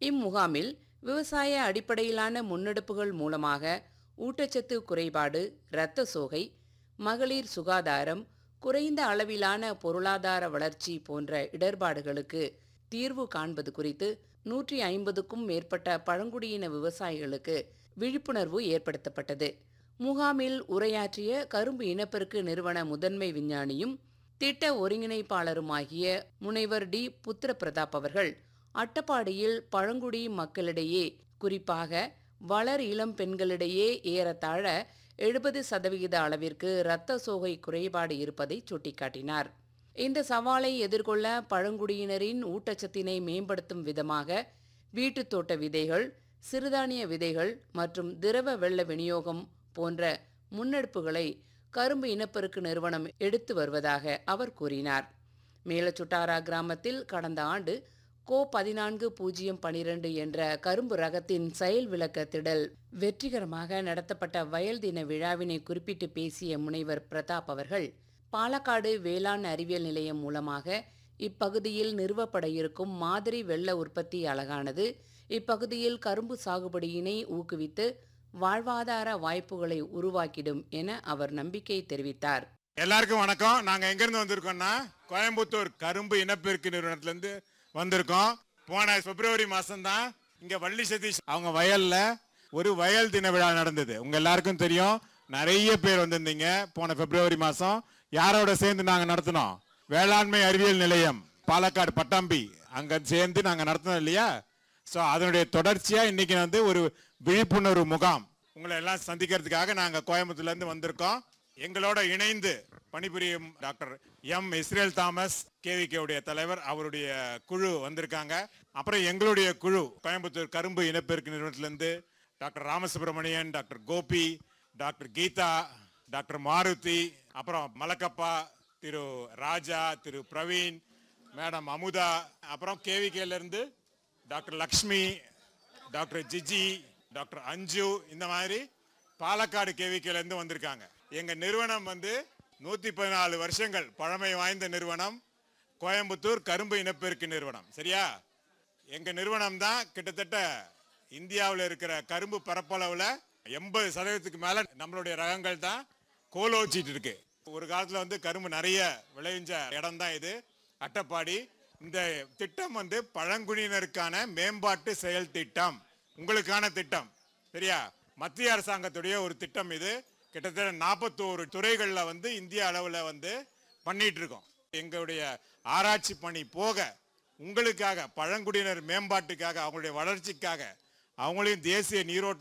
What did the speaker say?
இம்முகாமில் விவசாய அடிப்படையிலான முன்னெடுப்புகள் மூலமாக ஊட்டச்சத்து குறைபாடு இரத்த சோகை மகளிர் சுகாதாரம் குறைந்த அளவிலான பொருளாதார வளர்ச்சி போன்ற இடர்பாடுகளுக்கு தீர்வு காண்பது குறித்து நூற்றி ஐம்பதுக்கும் மேற்பட்ட பழங்குடியின விவசாயிகளுக்கு விழிப்புணர்வு ஏற்படுத்தப்பட்டது முகாமில் உரையாற்றிய கரும்பு இனப்பெருக்கு நிறுவன முதன்மை விஞ்ஞானியும் திட்ட ஒருங்கிணைப்பாளருமாகிய முனைவர் டி புத்திர பிரதாப் அவர்கள் அட்டப்பாடியில் பழங்குடி மக்களிடையே குறிப்பாக வளர் இளம் பெண்களிடையே ஏறத்தாழ எழுபது சதவிகித அளவிற்கு இரத்த சோகை குறைபாடு இருப்பதை சுட்டிக்காட்டினார் இந்த சவாலை எதிர்கொள்ள பழங்குடியினரின் ஊட்டச்சத்தினை மேம்படுத்தும் விதமாக வீட்டுத் தோட்ட விதைகள் சிறுதானிய விதைகள் மற்றும் திரவ வெள்ள விநியோகம் போன்ற முன்னெடுப்புகளை கரும்பு இனப்பெருக்கு நிறுவனம் எடுத்து வருவதாக அவர் கூறினார் மேலச்சுட்டாரா கிராமத்தில் கடந்த ஆண்டு கோ பதினான்கு பூஜ்ஜியம் பனிரெண்டு என்ற கரும்பு ரகத்தின் செயல் விளக்க திடல் வெற்றிகரமாக நடத்தப்பட்ட வயல் தின விழாவினை குறிப்பிட்டு பேசிய முனைவர் பிரதாப் அவர்கள் பாலக்காடு வேளாண் அறிவியல் நிலையம் மூலமாக இப்பகுதியில் நிறுவப்பட இருக்கும் மாதிரி வெள்ள உற்பத்தி அலகானது இப்பகுதியில் கரும்பு சாகுபடியினை ஊக்குவித்து வாழ்வாதார வாய்ப்புகளை உருவாக்கிடும் என அவர் நம்பிக்கை தெரிவித்தார் எல்லாருக்கும் வணக்கம் நாங்க எங்க இருந்து வந்திருக்கோம்னா கோயம்புத்தூர் கரும்பு இனப்பெருக்கு நிறுவனத்துல இருந்து வந்திருக்கோம் போன பிப்ரவரி மாசம் தான் இங்க வள்ளி சதீஷ் அவங்க வயல்ல ஒரு வயல் தின விழா நடந்தது உங்க எல்லாருக்கும் தெரியும் நிறைய பேர் வந்திருந்தீங்க போன பிப்ரவரி மாசம் யாரோட சேர்ந்து நாங்க நடத்தினோம் வேளாண்மை அறிவியல் நிலையம் பாலக்காடு பட்டாம்பி அங்க சேர்ந்து நாங்க நடத்தினோம் இல்லையா ஸோ அதனுடைய தொடர்ச்சியா இன்னைக்கு வந்து ஒரு விழிப்புணர்வு முகாம் உங்களை எல்லாம் சந்திக்கிறதுக்காக நாங்க கோயம்புத்தூர்ல இருந்து வந்திருக்கோம் எங்களோட இணைந்து பணிபுரியும் doctor M Israel Thomas KVK உடைய தலைவர் அவருடைய குழு வந்திருக்காங்க அப்புறம் எங்களுடைய குழு கோயம்புத்தூர் கரும்பு இனப்பெருக்கு நிறுவனத்திலிருந்து doctor Ramasubramanian doctor Gopi doctor Geetha doctor Maruthi அப்புறம் மலக்கப்பா திரு ராஜா திரு பிரவீன் மேடம் அமுதா அப்புறம் கேவிகேல இருந்து doctor Lakshmi doctor Jiji doctor Anju இந்த மாதிரி பாலக்காடு கேவிக்கையில இருந்து வந்திருக்காங்க எங்க நிறுவனம் வந்து நூத்தி பதினாலு வருஷங்கள் பழமை வாய்ந்த நிறுவனம் கோயம்புத்தூர் கரும்பு இனப்பெருக்கு நிறுவனம் சரியா எங்க நிறுவனம் தான் கிட்டத்தட்ட இந்தியாவில் இருக்கிற கரும்பு பரப்பளவுல எண்பது சதவீதத்துக்கு மேல நம்மளுடைய ரகங்கள் தான் கோலோச்சிட்டு இருக்கு ஒரு காலத்துல வந்து கரும்பு நிறைய விளைவிஞ்ச இடம் தான் இது அட்டப்பாடி இந்த திட்டம் வந்து பழங்குடியினருக்கான மேம்பாட்டு செயல் திட்டம் உங்களுக்கான திட்டம் சரியா மத்திய அரசாங்கத்துடைய ஒரு திட்டம் இது கிட்டத்தட்ட நாற்பத்தோரு துறைகளில் வந்து இந்திய அளவில் வந்து பண்ணிட்டு இருக்கோம் எங்களுடைய ஆராய்ச்சி பணி போக உங்களுக்காக பழங்குடியினர் மேம்பாட்டுக்காக அவங்களுடைய வளர்ச்சிக்காக அவங்களையும் தேசிய நீரோட்ட